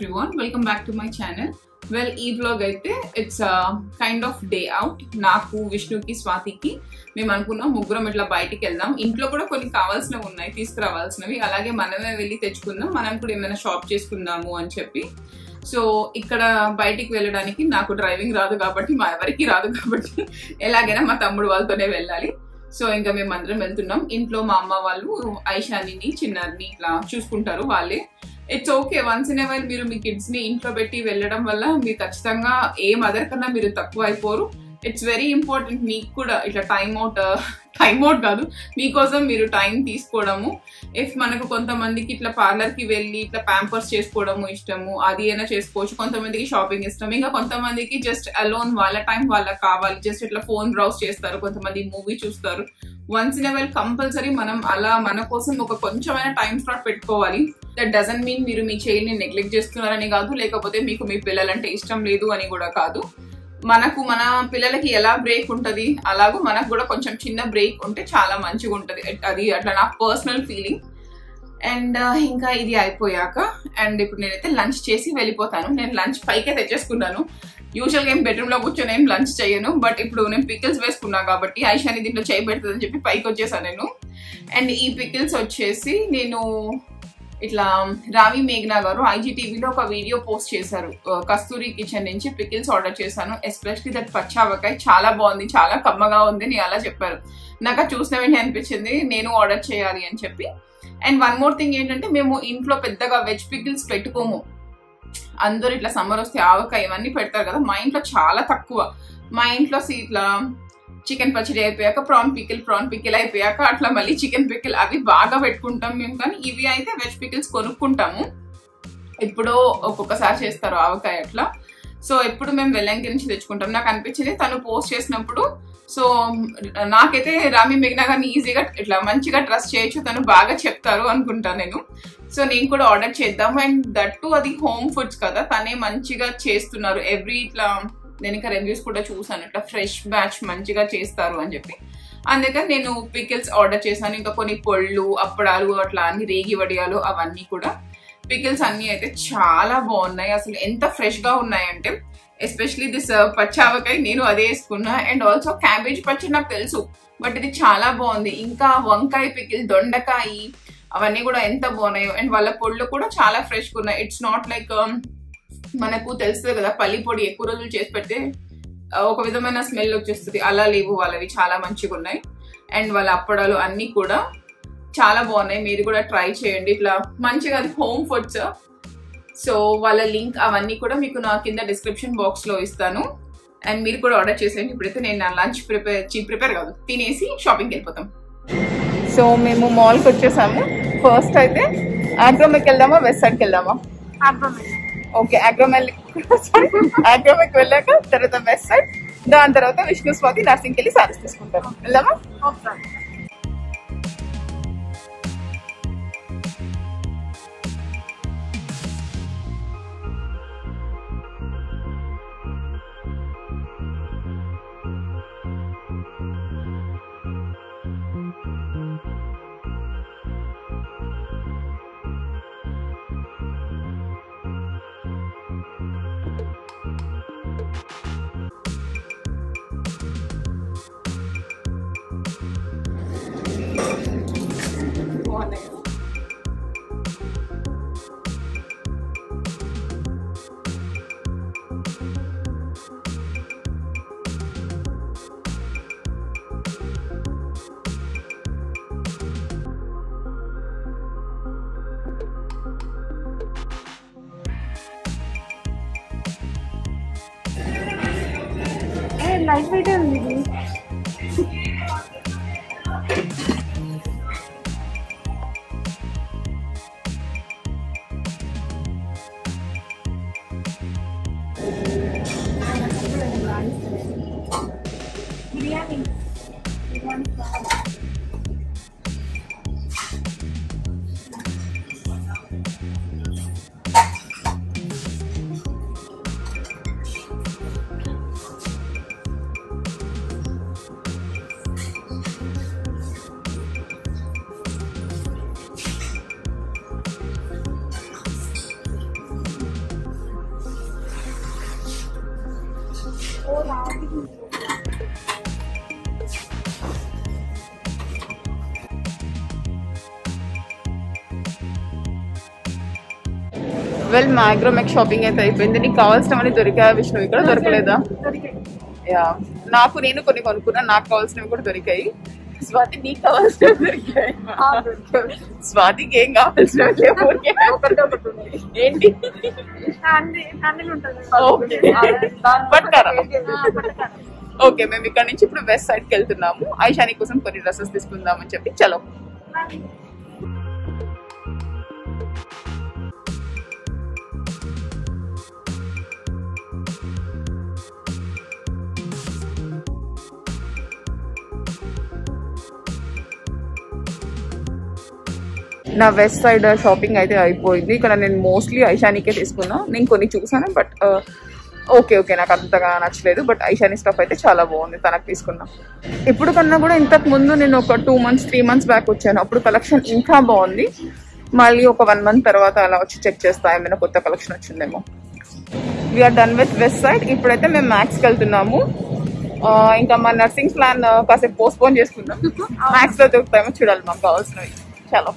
Everyone welcome back to my channel well ఈ blog అయితే it's kind of day out నాకు విష్ణుకి స్వాతికి మేము అనుకున్నాం ముగ్గురం ఇట్లా బయటికి వెళ్దాం ఇంట్లో కూడా కొన్ని కావాల్సినవి ఉన్నాయి తీసుకురావాల్సినవి అలాగే మనమే వెళ్ళి తెచ్చుకుందాం మనం కూడా ఏమైనా షాప్ చేసుకుందాము అని చెప్పి సో ఇక్కడ బయటికి వెళ్ళడానికి నాకు డ్రైవింగ్ రాదు కాబట్టి మా ఎవరికి రాదు కాబట్టి ఎలాగైనా మా తమ్ముడు వాళ్ళతోనే వెళ్ళాలి సో ఇంకా మేము అందరం వెళ్తున్నాం ఇంట్లో మా అమ్మ వాళ్ళు ఐషానిని చిన్నారిని ఇట్లా చూసుకుంటారు వాళ్ళే it's okay once in while మీరు మీ కిడ్స్ ని ఇంట్లో పెట్టి వెళ్ళడం వల్ల మీరు ఖచ్చితంగా ఏ మదర్ కన్నా మీరు తక్కువ అయిపోరు ఇట్స్ వెరీ ఇంపార్టెంట్ మీకు కూడా ఇట్లా టైం అవుట్ టైం అవుట్ కాదు మీకోసం మీరు టైం తీసుకోవడము ఇఫ్ మనకు కొంతమందికి ఇట్లా పార్లర్ కి వెళ్ళి ఇట్లా ప్యాంపర్స్ చేసుకోవడము ఇష్టము అది అయినా చేసుకోవచ్చు కొంతమందికి షాపింగ్ ఇష్టం ఇంకా కొంతమందికి జస్ట్ అలోన్ వాళ్ళ టైం వాళ్ళకి కావాలి జస్ట్ ఇట్లా ఫోన్ బ్రౌజ్ చేస్తారు కొంతమంది మూవీ చూస్తారు వన్స్ ఇన్ వెల్ కంపల్సరీ మనం అలా మన కోసం ఒక కొంచెమైనా టైం స్లాట్ పెట్టుకోవాలి దట్ డజన్ మీన్ మీరు మీ చైల్డ్ని నెగ్లెక్ట్ చేస్తున్నారని కాదు లేకపోతే మీకు మీ పిల్లలంటే ఇష్టం లేదు అని కూడా కాదు మనకు మన పిల్లలకి ఎలా బ్రేక్ ఉంటుంది అలాగూ మనకు కూడా కొంచెం చిన్న బ్రేక్ ఉంటే చాలా మంచిగా ఉంటుంది అది అట్లా నా పర్సనల్ ఫీలింగ్ అండ్ ఇంకా ఇది అయిపోయాక అండ్ ఇప్పుడు నేనైతే లంచ్ చేసి వెళ్ళిపోతాను నేను లంచ్ పైకే తెచ్చేసుకున్నాను యూజువల్గా ఏం బెడ్రూమ్ లో కూర్చొని ఏం లంచ్ చేయను బట్ ఇప్పుడు నేను పికిల్స్ వేసుకున్నా కాబట్టి ఐషాని దీంట్లో చేయి పెడుతుందని చెప్పి పైకి వచ్చేసాను నేను అండ్ ఈ పికిల్స్ వచ్చేసి నేను ఇట్లా రావి మేఘనా గారు ఐజీటీవీలో ఒక వీడియో పోస్ట్ చేశారు కస్తూరి కిచెన్ నుంచి పికిల్స్ ఆర్డర్ చేశాను ఎస్పెషలీ దట్ పచ్చావకాయ చాలా బాగుంది చాలా కమ్మగా ఉంది నేను అలా చెప్పారు నాకు అది చూసిన వెంటనే అనిపించింది నేను ఆర్డర్ చేయాలి అని చెప్పి అండ్ వన్ మోర్ థింగ్ ఏంటంటే మేము ఇంట్లో పెద్దగా వెజ్ పికిల్స్ పెట్టుకోము అందరూ ఇట్లా సమ్మర్ వస్తే ఆవకాయ ఇవన్నీ పెడతారు కదా మా ఇంట్లో చాలా తక్కువ మా ఇంట్లో ఇట్లా చికెన్ పచ్చడి అయిపోయాక ప్రాన్ పికిల్ ప్రాన్ పికిల్ అయిపోయాక అట్లా మళ్ళీ చికెన్ పికిల్ అవి బాగా పెట్టుకుంటాం మేము కానీ ఇవి అయితే వెజ్ పికిల్స్ కొనుక్కుంటాము ఎప్పుడో ఒక్కొక్కసారి చేస్తారు ఆవకాయ అట్లా సో ఎప్పుడు మేము వెల్లంకి నుంచి తెచ్చుకుంటాం నాకు అనిపించింది తను పోస్ట్ చేసినప్పుడు సో నాకైతే రామి మిగినా కానీ ఈజీగా ఇట్లా మంచిగా ట్రస్ట్ చేయొచ్చు తను బాగా చెప్తారు అనుకుంటాను నేను సో నేను కూడా ఆర్డర్ చేద్దాం అండ్ దట్టు అది హోమ్ ఫుడ్స్ కదా తనే మంచిగా చేస్తున్నారు ఎవ్రీ ఇట్లా నేను ఇంకా రివ్యూస్ కూడా చూసాను ఇట్లా ఫ్రెష్ బ్యాచ్ మంచిగా చేస్తారు అని చెప్పి అందుకని నేను పికిల్స్ ఆర్డర్ చేశాను ఇంకా కొన్ని పొళ్ళు అప్పడాలు అట్లా అన్ని రేగి వడియాలు అవన్నీ కూడా పికిల్స్ అన్ని అయితే చాలా బాగున్నాయి అసలు ఎంత ఫ్రెష్ గా ఉన్నాయంటే ఎస్పెషలీ దిస్ పచ్చావకాయ నేను అదే వేసుకున్నా అండ్ ఆల్సో క్యాబేజ్ పచ్చడి నాకు తెలుసు బట్ ఇది చాలా బాగుంది ఇంకా వంకాయ పికిల్ దొండకాయ అవన్నీ కూడా ఎంత బాగున్నాయో అండ్ వాళ్ళ పొళ్ళు కూడా చాలా ఫ్రెష్గా ఉన్నాయి ఇట్స్ నాట్ లైక్ మనకు తెలుస్తుంది కదా పల్లి పొడి ఎక్కువ రోజులు చేసి పెడితే ఒక విధమైన స్మెల్ వచ్చేస్తుంది అలా లేవు వాళ్ళవి చాలా మంచిగా ఉన్నాయి అండ్ వాళ్ళ అప్పడాలు అన్నీ కూడా చాలా బాగున్నాయి మీరు కూడా ట్రై చేయండి ఇట్లా మంచిగా అది హోమ్ ఫుడ్స్ సో వాళ్ళ లింక్ అవన్నీ కూడా మీకు నా కింద డిస్క్రిప్షన్ బాక్స్ లో ఇస్తాను అండ్ మీరు కూడా ఆర్డర్ చేసేయండి ఇప్పుడైతే నేను నా లంచ్ ప్రిపేర్ చీ ప్రిపేర్ కాదు తినేసి షాపింగ్కి వెళ్ళిపోతాం సో మేము మాల్కి వచ్చేసాము ఫస్ట్ అయితే ఆగ్రోమెక్ వెళ్దామా వెస్ట్ సైడ్కి వెళ్దామా ఓకే అగ్రోమెల్ సారీ అగ్రోమెక్ వెళ్ళాక తర్వాత వెస్ట్ సైడ్ దాని తర్వాత విష్ణు స్వాతి నర్సింగ్కి వెళ్ళి సారీస్ తీసుకుంటాను వెళ్దామా బాగున్నాయి లైట్ వెయిట్ ఉంది ఇది బిర్యానీ వెల్ మా అగ్రోమెక్ షాపింగ్ అయితే అయిపోయింది నీకు కావాల్సినవన్నీ దొరికాయా విష్ణు ఇక్కడ దొరకలేదా దొరికాయి యా నాకు నేను కొన్ని కొనుక్కున్నా నాకు కావాల్సినవి కూడా దొరికాయి స్వాతి నీకు కావాల్సినవి దొరికాయి ఆ, దొరికాయి. స్వాతికి ఏం కావాల్సినవి లేవు. ఒకటి ఒకటి ఉంది ఏంటి హ్యాండిల్ హ్యాండిల్ ఉంటుంది ఓకే. పట్టుకారా? ఆ, పట్టుకారా. ఓకే మేము ఇక్కడ నుంచి ఇప్పుడు వెస్ట్ సైడ్ కి వెళ్తున్నాము ఐషాని కోసం కొన్ని డ్రెస్సెస్ తీసుకుందామని చెప్పి చలో నా వెస్ట్ సైడ్ షాపింగ్ అయితే అయిపోయింది ఇక్కడ నేను మోస్ట్లీ ఐషానికే తీసుకున్నా నేను కొన్ని చూసాను బట్ ఓకే ఓకే నాకు అంతగా నచ్చలేదు బట్ ఐషాని స్టఫ్ అయితే చాలా బాగుంది తనకు తీసుకున్నా ఇప్పుడు కన్నా కూడా ఇంతకు ముందు నేను ఒక two months three months back వచ్చాను అప్పుడు కలెక్షన్ ఇంకా బాగుంది మళ్ళీ ఒక వన్ మంత్ తర్వాత అలా వచ్చి చెక్ చేస్తా ఏమైనా కొత్త కలెక్షన్ వచ్చిందేమో we're done with Westside ఇప్పుడైతే మేము మ్యాక్స్కి వెళ్తున్నాము ఆ, ఇంకా మా నర్సింగ్ ప్లాన్ కాసేపు పోస్ట్పోన్ చేసుకుందాం మ్యాక్స్ లో దొరుకుతాయేమో చూడాలి మాకు కావాల్సినవి చాలా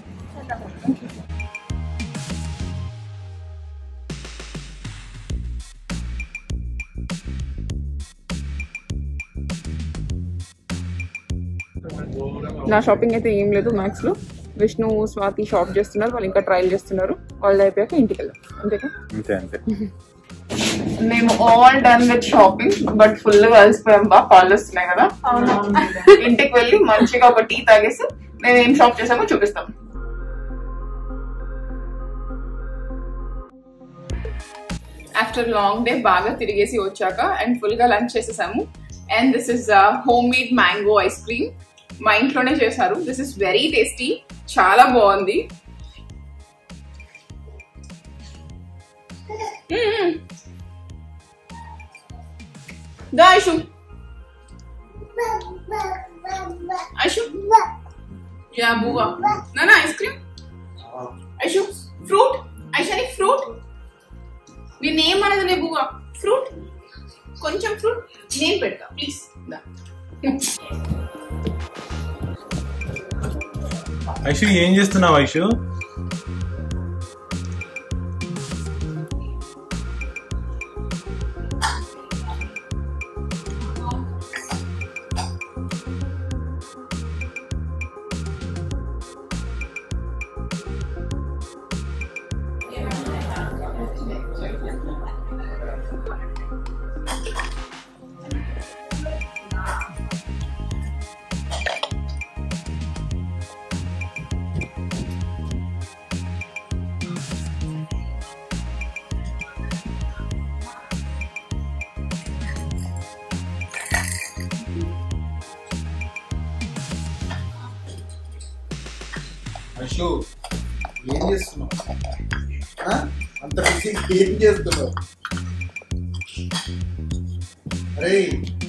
నా షాపింగ్ అయితే ఏం లేదు మ్యాక్స్ లో విష్ణు స్వాతి షాప్ చేస్తున్నారు వాళ్ళు ఇంకా ట్రయల్ చేస్తున్నారు వాళ్ళు అయిపోయాక ఇంటికి వెళ్దాం అంతేకా అంతే అంతే మేము all done with shopping but full గా అలసిపోయాం బాగా కాల్ వస్తున్నాయి కదా ఇంటికి వెళ్ళి మంచిగా ఒక టీ తాగేసి మేము ఏం షాప్ చేసామో చూపిస్తాం ఆఫ్టర్ లాంగ్ డే బాగా తిరిగేసి వచ్చాక అండ్ ఫుల్ గా లంచ్ చేసేసాము and this is homemade mango ice cream మా ఇంట్లోనే చేశారు దిస్ ఇస్ వెరీ టేస్టీ చాలా బాగుంది మ్మ్. దా ఐషు ఐషు యా బువ్వా నానా ice cream Aishu fruit Aishani fruit నేనేమన్నది లే బువ్వా ఫ్రూట్ కొంచెం ఫ్రూట్ నేను పెడతా ప్లీజ్ దా ఐషు ఏం చేస్తున్నావు ఐషు అశు ఏం చేస్తున్నావు ఆ? అంత బిజీ ఏం చేస్తున్నావు అరే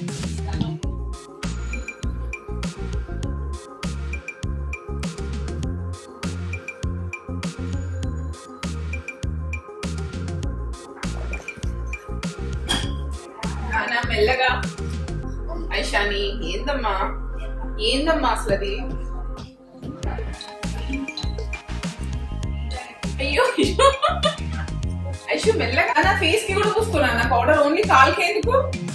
నానా మెల్లగా ఐషాని ఏందమ్మా ఏందమ్మా అసలు అది అయ్యో అయ్యో. ఐషు మెల్లగా నా ఫేస్ కి కూడా పూసుకున్నా నా పౌడర్ ఓన్లీ కాల్కి ఎందుకు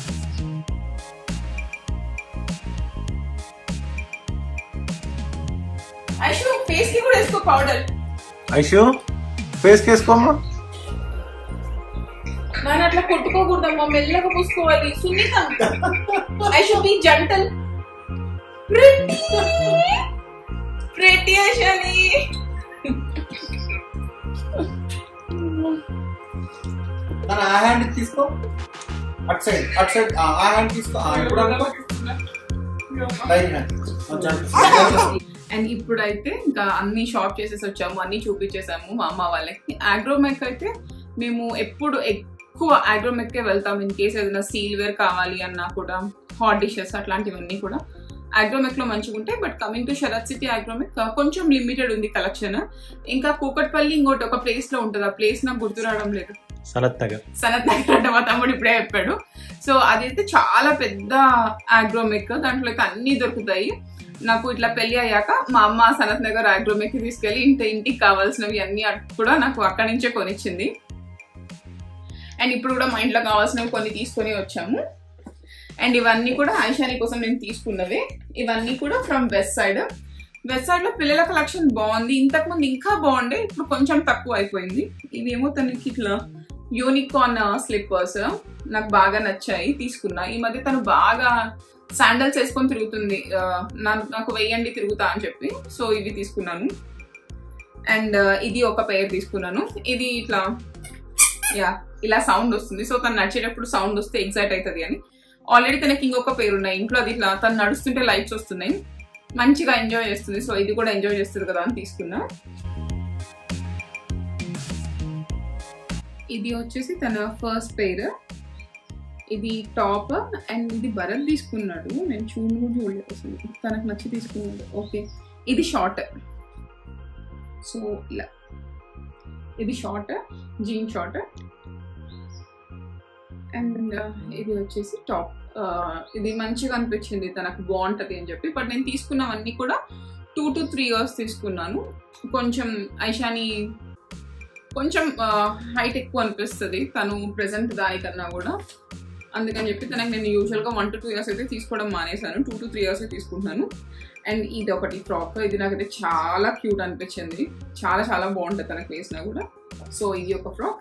ఐషు ఫేస్ కి కూడా వేసుకో పౌడర్ ఐషు ఫేస్ కేసుకోమ్మా నాన్న అట్లా కొట్టుకోకూడదమ్మా మెల్లగా పూసుకోవాలి సున్నితం I should be gentle pretty pretty Aishani మన ఆ హ్యాండ్ తీసుకో అట్ సైడ్ అట్ సైడ్ ఆ హ్యాండ్ తీసుకో ఆ, ఇప్పుడు అనుకో రైట్ హ్యాండ్ అండ్ ఇప్పుడైతే ఇంకా అన్ని షాప్ చేసేసి వచ్చాము అన్ని చూపించేసాము మా అమ్మ వాళ్ళకి ఆగ్రోమెక్ అయితే మేము ఎప్పుడు ఎక్కువ ఆగ్రోమెక్కే వెళ్తాం ఇన్ కేస్ ఏదైనా సీల్ వేర్ కావాలి అన్నా కూడా హాట్ డిషెస్ అట్లాంటివన్నీ కూడా ఆగ్రోమెక్ లో మంచిగా ఉంటాయి but coming to Sarath City Agromech కొంచెం లిమిటెడ్ ఉంది కలెక్షన్ ఇంకా కూకట్పల్లి ఇంకోటి ఒక ప్లేస్ లో ఉంటుంది ఆ ప్లేస్ నాకు గుర్తు రావడం లేదు సనత్ నగర్ సనత్ నగర్ అంటే మా తమ్ముడు ఇప్పుడే చెప్పాడు సో అదైతే చాలా పెద్ద ఆగ్రోమెక్ దాంట్లో అయితే అన్ని దొరుకుతాయి నాకు ఇట్లా పెళ్లి అయ్యాక మా అమ్మ సనత్ నగర్ ఆగ్రోమెక్ తీసుకెళ్లి ఇంటి ఇంటికి కావాల్సినవి అన్ని అట్- కూడా నాకు అక్కడి నుంచే కొనిచ్చింది అండ్ ఇప్పుడు కూడా మా ఇంట్లో కావాల్సినవి కొన్ని తీసుకొని వచ్చాము అండ్ ఇవన్నీ కూడా ఐషాని కోసం నేను తీసుకున్నవే ఇవన్నీ కూడా from Westside Westside లో పిల్లల కలెక్షన్ బాగుంది ఇంతకు ముందు ఇంకా బాగుండే ఇప్పుడు కొంచెం తక్కువ అయిపోయింది ఇవేమో తనకి ఇట్లా యూనికార్న్ స్లిప్పర్స్ నాకు బాగా నచ్చాయి తీసుకున్నా ఈ మధ్య తను బాగా శాండల్స్ వేసుకొని తిరుగుతుంది ఆ, నా- నాకు వెయ్యండి తిరుగుతా అని చెప్పి సో ఇవి తీసుకున్నాను అండ్ ఇది ఒక పేర్ తీసుకున్నాను ఇది ఇట్లా యా ఇలా సౌండ్ వస్తుంది సో తను నడిచేటప్పుడు సౌండ్ వస్తే ఎగ్జైట్ అవుతుంది అని ఆల్రెడీ తనకి ఇంకొక పేరు ఉన్నాయి ఇంట్లో అది ఇట్లా తను నడుస్తుంటే లైట్స్ వస్తున్నాయి మంచిగా ఎంజాయ్ చేస్తుంది సో ఇది కూడా ఎంజాయ్ చేస్తుంది కదా అని తీసుకున్నా ఇది వచ్చేసి తన ఫస్ట్ పేర్ ఇది టాప్ అండ్ ఇది భరత్ తీసుకున్నాడు నేను చూడు కూడా చూడలేదు అసలు తనకు నచ్చి తీసుకున్నాడు ఓకే ఇది షార్ట్ సో ఇలా ఇది షార్ట్ జీన్ షార్ట్ అండ్ ఇది వచ్చేసి టాప్ ఇది మంచిగా అనిపించింది తనకు బాగుంటది అని చెప్పి బట్ నేను తీసుకున్నవన్నీ కూడా టూ టు త్రీ ఇయర్స్ తీసుకున్నాను కొంచెం ఐషాని కొంచెం హైట్ ఎక్కువ అనిపిస్తుంది తను ప్రెసెంట్ దానికన్నా కూడా అందుకని చెప్పి తనకి నేను యూజువల్గా వన్ టు టూ ఇయర్స్ అయితే తీసుకోవడం మానేశాను టూ టు త్రీ ఇయర్స్ తీసుకుంటున్నాను అండ్ ఇది ఒకటి ఫ్రాక్ ఇది నాకైతే చాలా క్యూట్ అనిపించింది చాలా చాలా బాగుంటుంది తనకు వేసినా కూడా సో ఇది ఒక frock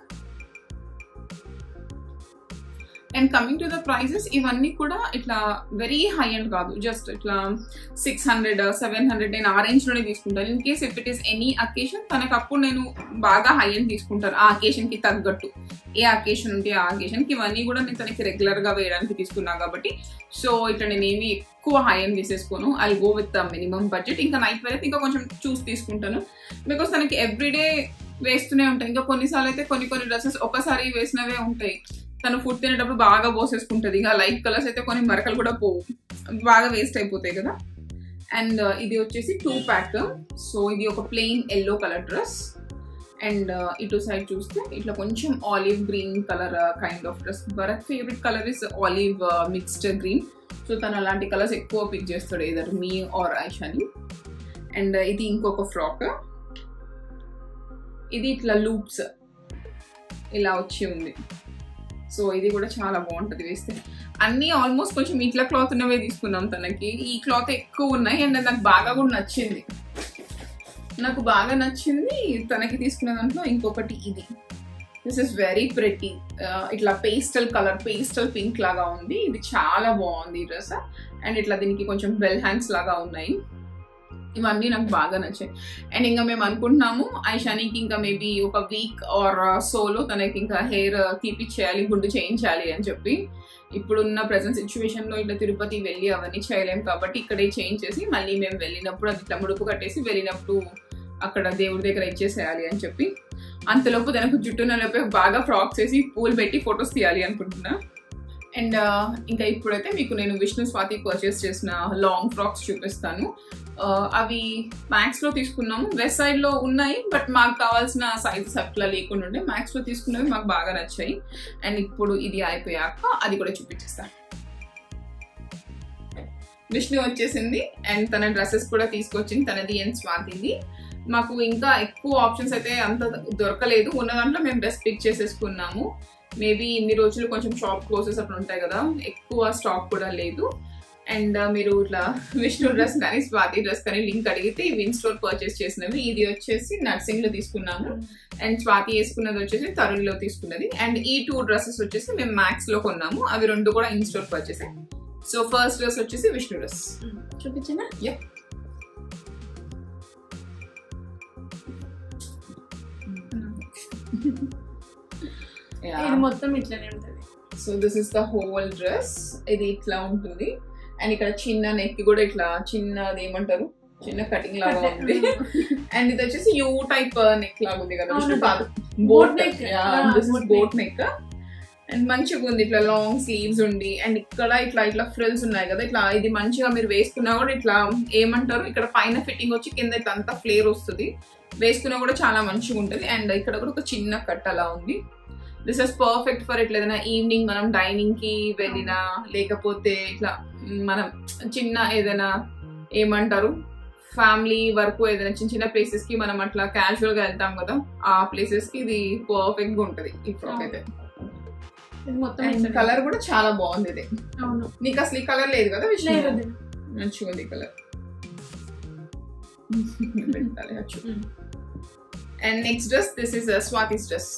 and coming to the prices ఇవన్నీ కూడా ఇట్లా వెరీ హై అండ్ కాదు జస్ట్ ఇట్లా సిక్స్ హండ్రెడ్ సెవెన్ హండ్రెడ్ నేను ఆ రేంజ్ లోనే తీసుకుంటాను in case if it is any occasion తనకు అప్పుడు నేను బాగా హై అండ్ తీసుకుంటాను ఆ అకేషన్ కి తగ్గట్టు ఏ అకేషన్ ఉంటే ఆ అకేషన్ కి ఇవన్నీ కూడా నేను తనకి రెగ్యులర్ గా వేయడానికి తీసుకున్నా కాబట్టి సో ఇట్లా నేను ఏమి ఎక్కువ హై అండ్ తీసేసుకోను I go with minimum budget ఇంకా నైట్ వేర్ అయితే ఇంకా కొంచెం చూసి తీసుకుంటాను బికాస్ తనకి ఎవ్రీడే వేస్తూనే ఉంటాయి ఇంకా కొన్నిసార్లు అయితే కొన్ని కొన్ని డ్రెస్సెస్ ఒకసారి వేసినవే ఉంటాయి తను ఫుడ్ తినేటప్పుడు బాగా పోసేసుకుంటది ఇంకా లైట్ కలర్స్ అయితే కొన్ని మరకలు కూడా పోవు బాగా వేస్ట్ అయిపోతాయి కదా అండ్ ఇది వచ్చేసి టూ ప్యాక్ సో ఇది ఒక plain yellow colour dress and ఇటు సైడ్ చూస్తే ఇట్లా కొంచెం olive green colour kind of dress Bharat favourite colour is olive mixed green so తను అలాంటి కలర్స్ ఎక్కువ పిక్ చేస్తాడు either me or Aishani and ఇది ఇంకొక ఫ్రాక్ ఇది ఇట్లా లూప్స్ ఇలా వచ్చి ఉంది సో ఇది కూడా చాలా బాగుంటది వేస్తే అన్ని ఆల్మోస్ట్ కొంచెం ఇట్లా క్లాత్ ఉన్నవే తీసుకున్నాం తనకి ఈ క్లాత్ ఎక్కువ ఉన్నాయి అండ్ నాకు బాగా కూడా నచ్చింది నాకు బాగా నచ్చింది తనకి తీసుకున్న దాంట్లో ఇంకొకటి ఇది దిస్ ఇస్ వెరీ ప్రెటీ ఇట్లా పేస్టల్ కలర్ పేస్టల్ పింక్ లాగా ఉంది ఇది చాలా బాగుంది ఈ డ్రెస్ అండ్ ఇట్లా దీనికి కొంచెం బెల్ హ్యాండ్స్ లాగా ఉన్నాయి ఇవన్నీ నాకు బాగా నచ్చాయి అండ్ ఇంకా మేము అనుకుంటున్నాము ఐషానికి ఇంకా మేబీ ఒక వీక్ ఆర్ సోలో తనకి ఇంకా హెయిర్ తీపిచ్చేయాలి గుండు చేయించాలి అని చెప్పి ఇప్పుడున్న ప్రజెంట్ సిచ్యువేషన్ లో ఇట్లా తిరుపతి వెళ్ళి అవన్నీ చేయలేము కాబట్టి ఇక్కడే చేంజ్ చేసి మళ్ళీ మేము వెళ్ళినప్పుడు అది ఇట్లా ముడుపు కట్టేసి వెళ్ళినప్పుడు అక్కడ దేవుడి దగ్గర ఇచ్చేసేయాలి అని చెప్పి అంతలోపు తనకు జుట్టు నలపై బాగా ఫ్రాక్స్ వేసి పూలు పెట్టి ఫొటోస్ తీయాలి అనుకుంటున్నా అండ్ ఇంకా ఇప్పుడైతే మీకు నేను విష్ణు స్వాతి పర్చేస్ చేసిన లాంగ్ ఫ్రాక్స్ చూపిస్తాను ఆ, అవి మ్యాక్స్ లో తీసుకున్నాము వెస్ట్ సైడ్ లో ఉన్నాయి బట్ మాకు కావాల్సిన సైజెస్ అట్లా లేకుండా ఉండే మ్యాక్స్ లో తీసుకున్నవి మాకు బాగా నచ్చాయి అండ్ ఇప్పుడు ఇది అయిపోయాక అది కూడా చూపించేస్తాను విష్ణు వచ్చేసింది అండ్ తన డ్రెస్సెస్ కూడా తీసుకొచ్చింది తనది అండ్ స్వాతిది మాకు ఇంకా ఎక్కువ ఆప్షన్స్ అయితే అంత దొరకలేదు ఉన్న దాంట్లో మేము డ్రెస్ పిక్ చేసేసుకున్నాము మేబీ ఇన్ని రోజులు కొంచెం షాప్ క్లోజెస్ అట్లా ఉంటాయి కదా ఎక్కువ స్టాక్ కూడా లేదు అండ్ మీరు ఇట్లా విష్ణు డ్రెస్ కానీ స్వాతి డ్రెస్ కానీ లింక్ అడిగితే ఇవి ఇన్ స్టోర్ పర్చేస్ చేసినవి ఇది వచ్చేసి నర్సింగ్ లో తీసుకున్నాము అండ్ స్వాతి వేసుకున్నది వచ్చేసి తరుణ్లో తీసుకున్నది అండ్ ఈ టూ డ్రెస్సెస్ వచ్చేసి మేము మ్యాక్స్ లో కొన్నాము అవి రెండు కూడా ఇన్ స్టోర్ పర్చేసే సో ఫస్ట్ డ్రెస్ వచ్చేసి విష్ణు డ్రెస్ చూపించనా యా ఇది మొత్తం ఇట్లానే ఉంటది so this is the whole dress ఇది ఇట్లా ఉంటుంది అండ్ ఇక్కడ చిన్న నెక్ కూడా ఇట్లా చిన్నది ఏమంటారు చిన్న కటింగ్ లాగా ఉంది అండ్ ఇది వచ్చేసి యూ టైప్ నెక్ లాగా ఉంది కదా అవును. కాదు Boat boat neck. Neck Ah, this is boat boat neck and మంచిగా ఉంది ఇట్లా లాంగ్ స్లీవ్స్ ఉండి అండ్ ఇక్కడ ఇట్లా ఇట్లా ఫ్రిల్స్ ఉన్నాయి కదా ఇట్లా ఇది మంచిగా మీరు వేసుకున్నా కూడా ఇట్లా ఏమంటారు ఇక్కడ పైన ఫిట్టింగ్ వచ్చి కింద ఇట్లా అంతా ఫ్లేర్ వస్తుంది వేసుకున్నా కూడా చాలా మంచిగా ఉంటుంది అండ్ ఇక్కడ కూడా ఒక చిన్న కట్ అలా ఉంది దిస్ ఇస్ పర్ఫెక్ట్ ఫర్ ఇట్లా ఏదైనా ఈవినింగ్ మనం డైనింగ్ కి వెళ్ళినా లేకపోతే ఇట్లా మనం చిన్న ఏదైనా ఏమంటారు ఫ్యామిలీ వరకు ఏదైనా చిన్న చిన్న ప్లేసెస్ కి మనం అట్లా క్యాజువల్ గా వెళ్తాం కదా ఆ ప్లేసెస్ కి ఇది పర్ఫెక్ట్ గా ఉంటది ఈ ఫ్రాక్ అయితే ఇది మొత్తం అండ్ ఇట్లనే. కలర్ కూడా చాలా బాగుంది ఇది అవును నీకు అసలు ఈ కలర్ లేదు కదా విష్ణు లేదు వదిన. మంచిగా ఉంది కలర్ పెట్టాలి అచ్చు Mm. And next dress this is Swathi's dress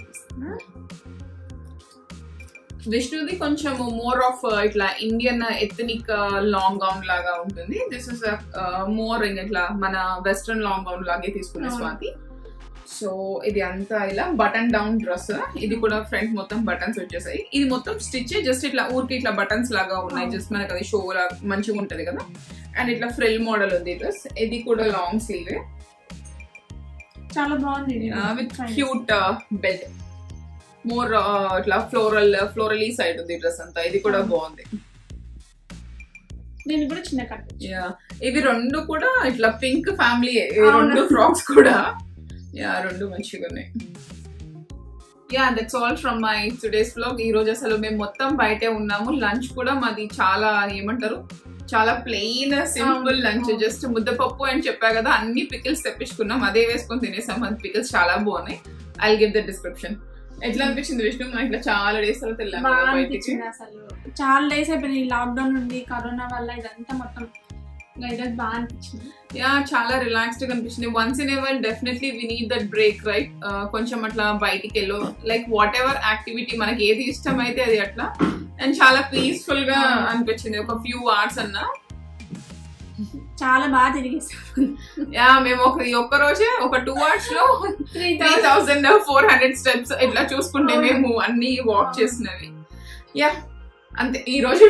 విష్ణుది కొంచెం మోర్ ఆఫ్ ఇట్లా ఇండియన్ ఎథనిక్ లాంగ్ గౌన్ లాగా ఉంటుంది దిస్ ఇస్ మోర్ ఇట్లా మన వెస్ట్రన్ లాంగ్ గౌన్ లాగే తీసుకునే అవును. స్వాతి సో ఇది అంతా ఇలా బటన్ డౌన్ డ్రెస్ ఇది కూడా ఫ్రంట్ మొత్తం బటన్స్ వచ్చేసాయి ఇది మొత్తం స్టిచ్ జస్ట్ ఇట్లా ఊరికి ఇట్లా బటన్స్ లాగా ఉన్నాయి అవును. జస్ట్ మనకి అది షో మంచిగా ఉంటది కదా అండ్ ఇట్లా ఫ్రిల్ మోడల్ ఉంది డ్రెస్ ఇది కూడా లాంగ్ స్లీవ్ చాలా బాగుంది ఇది. With Fine. Cute belt more ఇట్లా ఫ్లోరల్ ఫ్లోరల్ ఈ సైడ్ ఉంది డ్రెస్ అంతా ఇది కూడా అవును. బాగుంది దీన్ని కూడా చిన్న కట్ యా ఇవి రెండు కూడా ఇట్లా పింక్ ఫ్యామిలీ అవును. రెండు ఫ్రాక్స్ కూడా యా రెండు మంచిగా ఉన్నాయి yeah that's all from my today's vlog ఈ రోజు అసలు మేము మొత్తం బయటే ఉన్నాము లంచ్ కూడా మాది చాలా ఏమంటారు చాలా ప్లెయిన్ సింపుల్ అవును. లంచ్ అవును. జస్ట్ ముద్దపప్పు అని చెప్పా కదా అన్ని పికిల్స్ తెప్పించుకున్నాం అదే వేసుకొని తినేసాం అది పికిల్స్ చాలా బాగున్నాయి ఐ గివ్ ద డిస్క్రిప్షన్ ఎట్లా అనిపించింది విష్ణు మనం ఇట్లా చాలా డేస్ తర్వాత వెళ్ళాం కదా బాగా బయటికి అనిపించింది అసలు చాలా డేస్ అయిపోయింది లాక్డౌన్ నుండి కరోనా వల్ల ఇదంతా మొత్తం ఈరోజు బాగా అనిపించింది యా చాలా రిలాక్స్డ్ గా అనిపించింది once in ever definitely we need that break right కొంచెం అట్లా బయటికి వెళ్ళు లైక్ వాట్ ఎవర్ యాక్టివిటీ మనకి ఏది ఇష్టం అయితే అది అట్లా అండ్ చాలా పీస్ఫుల్ గా అనిపించింది ఒక ఫ్యూ అవర్స్ అన్నా చాలా బాగా తిరిగేసాం యా మేము ఒక ఈ ఒక్క రోజే ఒక టూ అవర్స్ లో three three thousand four hundred steps ఇట్లా చూసుకుంటే మేము అన్ని వాక్ చేసినవి యా అంతే ఈ రోజు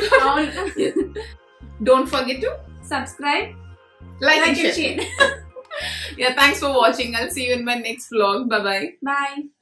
don't forget to subscribe like like and share చేయండి Yeah, thanks for watching. I'll see you in my next vlog. Bye bye. Bye